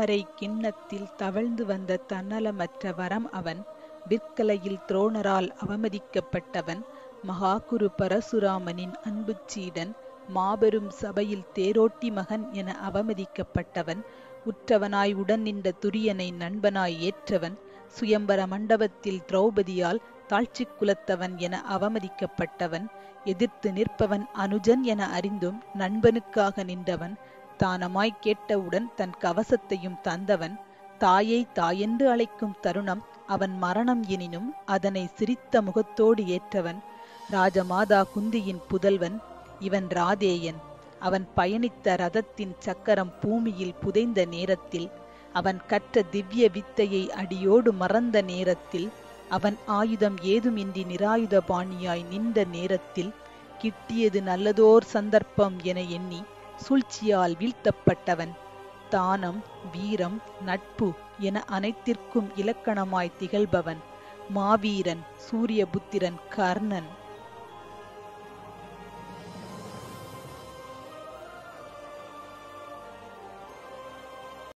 தாமரை கிண்ணத்தில் தவழ்ந்து வந்த தன்னலமற்ற வரம் அவன் விற்கலையில் துரோணரால் அவமதிக்கப்பட்டவன் மகாகுரு பரசுராமனின் அன்புச் சீடன் மாபெரும் சபையில் தேரோட்டி மகன் என அவமதிக்கப்பட்டவன் உற்றவனாய் உடன் நின்ற துரியனை நண்பனாய் ஏற்றவன் சுயம்பர மண்டபத்தில் திரௌபதியால் தாழ்ச்சிக் குலத்தவன் என அவமதிக்கப்பட்டவன் எதிர்த்து நிற்பவன் அனுஜன் என அறிந்தும் நண்பனுக்காக நின்றவன் தானமாய் கேட்டவுடன் தன் கவசத்தையும் தந்தவன் தாயை தாயென்று அழைக்கும் தருணம் அவன் மரணம் எனினும் அதனை சிரித்த முகத்தோடு ஏற்றவன் ராஜமாதா குந்தியின் புதல்வன் இவன் ராதேயன் அவன் பயணித்த ரதத்தின் சக்கரம் பூமியில் புதைந்த நேரத்தில் அவன் கற்ற திவ்ய வித்தையை அடியோடு மறந்த நேரத்தில் அவன் ஆயுதம் ஏதுமின்றி நிராயுத பாணியாய் நின்ற நேரத்தில் கிட்டியது நல்லதோர் சந்தர்ப்பம் என எண்ணி சூழ்ச்சியால் வீழ்த்தப்பட்டவன் தானம் வீரம் நட்பு என அனைத்திற்கும் இலக்கணமாய் திகழ்பவன் மாவீரன் சூரியபுத்திரன் கர்ணன்